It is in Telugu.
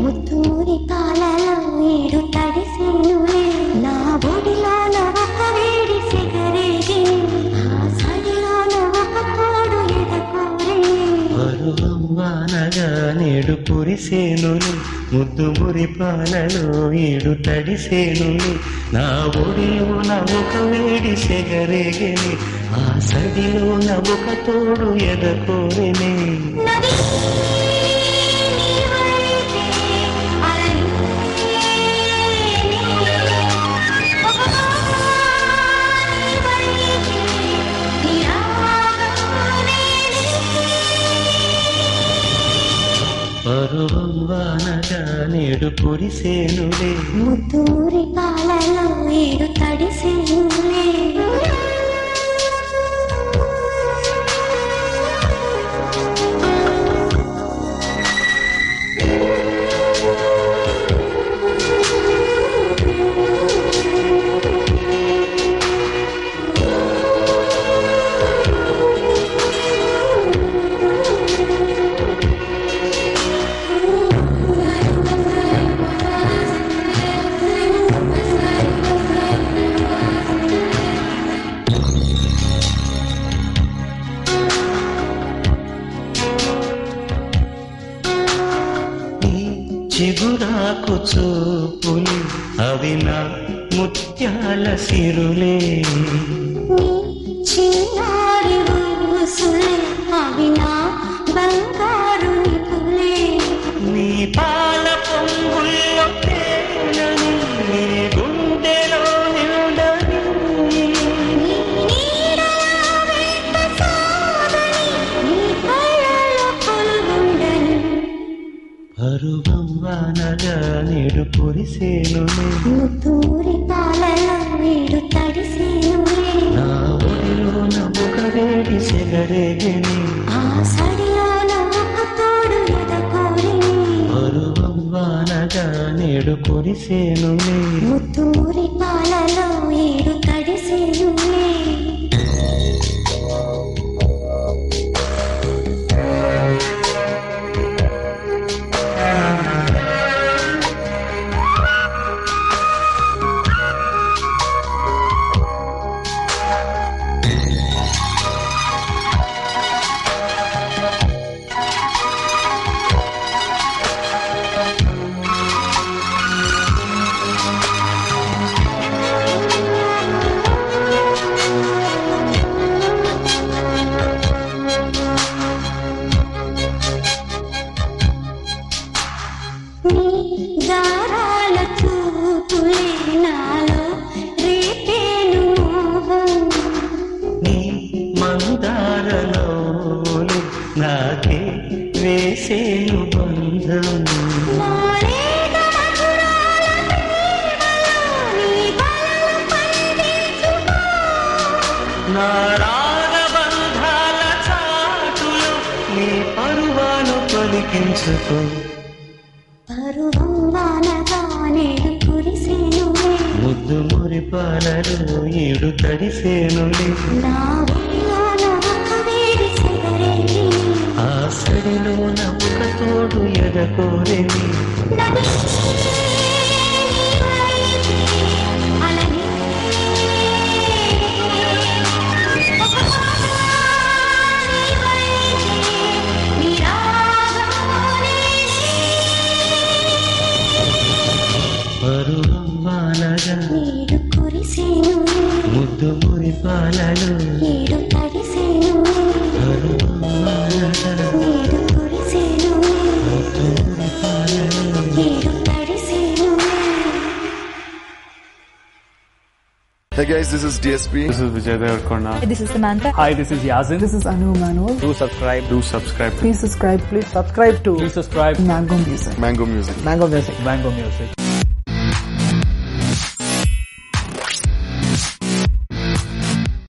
ముత్తూరి పాలలో ఏడు తడిసేనులే నా బొడిలోన ఒక వేడి సిగరేగి ఆ సడిలోన ఒక తోడు ఎదకోరే పరువం వానగా నేడు కురిసేనులు ముద్దు మురిపాలలో ఏడు తడిసేనులు నా ఒడిలోన ఒక వేడి సెగరేగని ఆ సడిలోన ఒక తోడు ఎదకోరిని నది నీవైతే అలలు ఒక నీవైతే నిరాగనే పరువం వానగా నేడు కురిసేనులే ముద్దూరి పాలలో ఏడు తడిసేనులే నీ చిగురాకు చూపులు అవి నా ముత్యాల సిరులే నీ చిన్నారి ఊసులే అవి నా బంగారు నిపులే నీ పాల పొంగుల్లో తేనని నీ గుండెలో నిండని నీ నీడలో వెంట సాగని నీ కళ్ళలో కొలుగుండని పరువం వానగా నేడు కురిసేనులే ముత్తూరి పాలలో ఏడు తడిసేనులే నా ఒడిలోన ఒక వేడి సెగరేగని ఆ సడిలోన ఒక తోడు ఎదకోరిని పరువం వానగా నేడు కురిసేనులే ముత్తూరి పాలలో ఏడు తడిసేనులే నీ దారాల చూపులే నాలో రేపేను మోహం నీ మందారలోలు నాకే వేసేను బంధం మారేగ మధురాల ప్రేమలో నీ బలం పండించుకో. నా రాగబంధాల చాటులో నీ పరువాలు పలికించుకో పరువం వానగా నేడు కురిసేనులే ముద్దు మురిపాలలో ఏడు తడిసేనులే నా ఒడిలోన ఒక వేడి సిగరేగి ఆ సడిలోన ఒక తోడు ఎదకోరేమి నది నీవైతే అలనే ఒక నీవైతే నిరాగనే పరువం వానగా నేడు కురిసేనులే ముద్దు మురిపాలలో నేడు తడిసేనులే పరువం వానగా నేడు కురిసేనులే ముద్దు మురిపాలలో నేడు తడిసేనులే Hey guys, this is DSP. This is Vijay Devarkonda. This is Samantha. Hi, this is Yazin. This is Anu Manol. Do subscribe. Do subscribe. Please subscribe. Please subscribe to Please subscribe. Mango Music. Mango Music. Mango Music. Mango Music.